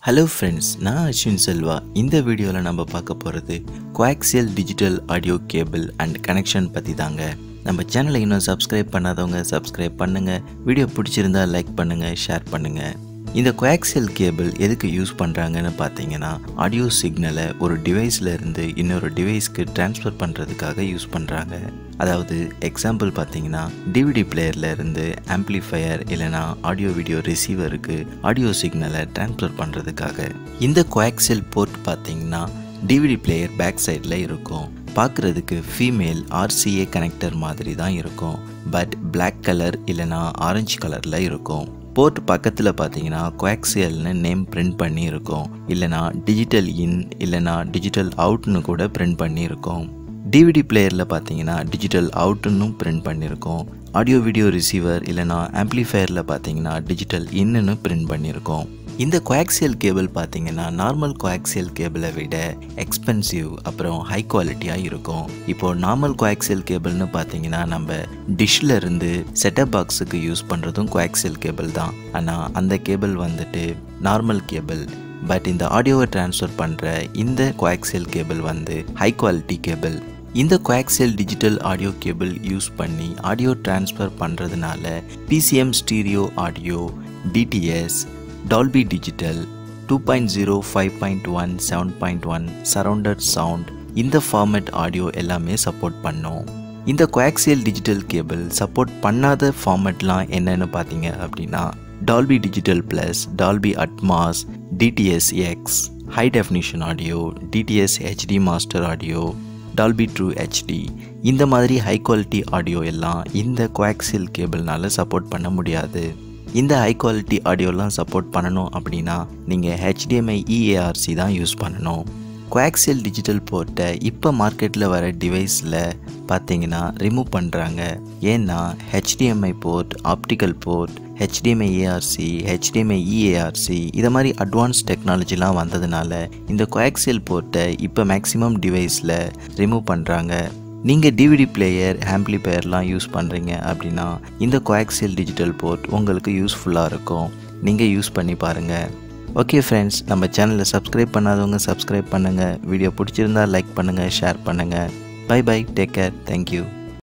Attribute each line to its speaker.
Speaker 1: hello friends நான் அஸ்வின் செல்வா இந்த வீடியோவில் நம்ம பார்க்க போகிறது coaxial digital audio cable and connection பற்றி தாங்க நம்ம சேனலை இன்னும் சப்ஸ்கிரைப் பண்ணாதவங்க சப்ஸ்கிரைப் பண்ணுங்கள் வீடியோ பிடிச்சிருந்தா லைக் பண்ணுங்கள் ஷேர் பண்ணுங்கள் இந்த கோஆக்சியல் கேபிள் எதுக்கு யூஸ் பண்ணுறாங்கன்னு பார்த்தீங்கன்னா ஆடியோ சிக்னலை ஒரு டிவைஸில் இருந்து இன்னொரு டிவைஸ்க்கு ட்ரான்ஸ்ஃபர் பண்ணுறதுக்காக யூஸ் பண்ணுறாங்க அதாவது எக்ஸாம்பிள் பார்த்தீங்கன்னா டிவிடி பிளேயரில் இருந்து ஆம்ப்ளிஃபையர் இல்லைனா ஆடியோ வீடியோ ரிசீவருக்கு ஆடியோ சிக்னலை ட்ரான்ஸ்ஃபர் பண்ணுறதுக்காக இந்த கோஆக்சியல் போர்ட் பார்த்தீங்கன்னா டிவிடி பிளேயர் பேக் சைடில் இருக்கும் பார்க்குறதுக்கு ஃபீமேல் ஆர்சிஏ கனெக்டர் மாதிரி தான் இருக்கும் பட் Black கலர் இல்லைனா ஆரஞ்சு கலரில் இருக்கும் போர்ட் பக்கத்தில் பார்த்தீங்கன்னா கோஆக்சியல்னு நேம் பிரிண்ட் பண்ணி இருக்கும் இல்லைனா டிஜிட்டல் இன் இல்லைனா டிஜிட்டல் அவுட்னு கூட பிரிண்ட் பண்ணி இருக்கும் டிவிடி பிளேயரில் பார்த்தீங்கன்னா டிஜிட்டல் அவுட்டுன்னு பிரிண்ட் பண்ணியிருக்கோம் ஆடியோ வீடியோ ரிசீவர் இல்லைனா ஆம்ப்ளிஃபையரில் பார்த்தீங்கன்னா டிஜிட்டல் இன்னுன்னு பிரிண்ட் பண்ணியிருக்கோம் இந்த கோஆக்சியல் கேபிள் பார்த்தீங்கன்னா நார்மல் கோஆக்சியல் கேபிளை விட எக்ஸ்பென்சிவ் அப்புறம் ஹை குவாலிட்டியாக இருக்கும் இப்போது நார்மல் கோஆக்சியல் கேபிள்னு பார்த்தீங்கன்னா நம்ம டிஷ்ல இருந்து செட்டப் பாக்ஸுக்கு யூஸ் பண்ணுறதும் கோஆக்சியல் கேபிள் தான் ஆனால் அந்த கேபிள் வந்துட்டு நார்மல் கேபிள் பட் இந்த ஆடியோவை ட்ரான்ஸ்ஃபர் பண்ணுற இந்த கோஆக்சியல் கேபிள் வந்து ஹை குவாலிட்டி கேபிள் இந்த coaxial digital audio cable use பண்ணி ஆடியோ ட்ரான்ஸ்ஃபர் பண்ணுறதுனால PCM stereo audio DTS Dolby digital two point zero five point one seven point one surrounded sound இந்த format audio எல்லாமே support பண்ணும் இந்த coaxial digital cable support பண்ணாத ஃபார்மேட்லாம் என்னன்னு பார்த்தீங்க அப்படின்னா Dolby digital plus Dolby Atmos DTS X high definition audio DTS HD master audio Dolby true HD இந்த மாதிரி ஹை குவாலிட்டி ஆடியோ எல்லாம் இந்த கோஆக்சியல் கேபிள்னால சப்போர்ட் பண்ண முடியாது இந்த ஹை குவாலிட்டி ஆடியோலாம் சப்போர்ட் பண்ணணும் அப்படின்னா நீங்கள் ஹெச்டிஎம்ஐ இஏஆர்சி தான் யூஸ் பண்ணணும் கோஆக்சியல் டிஜிட்டல் போர்ட்டை இப்போ மார்க்கெட்டில் வர டிவைஸில் பார்த்தீங்கன்னா ரிமூவ் பண்ணுறாங்க ஏன்னா HDMI port optical port HDMI ARC HDMI eARC இதை மாதிரி அட்வான்ஸ் டெக்னாலஜிலாம் வந்ததுனால இந்த கோஆக்சியல் போர்ட்டை இப்போ மேக்ஸிமம் டிவைஸில் ரிமூவ் பண்ணுறாங்க நீங்கள் டிவிடி பிளேயர் ஆம்ப்ளிஃபையர்லாம் யூஸ் பண்ணுறீங்க அப்படின்னா இந்த கோஆக்சியல் டிஜிட்டல் போர்ட் உங்களுக்கு யூஸ்ஃபுல்லாக இருக்கும் நீங்கள் யூஸ் பண்ணி பாருங்கள் ஓகே ஃப்ரெண்ட்ஸ் நம்ம சேனலை சப்ஸ்கிரைப் பண்ணாதவங்க சப்ஸ்கிரைப் பண்ணுங்கள் வீடியோ பிடிச்சிருந்தா லைக் பண்ணுங்கள் ஷேர் பண்ணுங்கள் bye bye take care thank you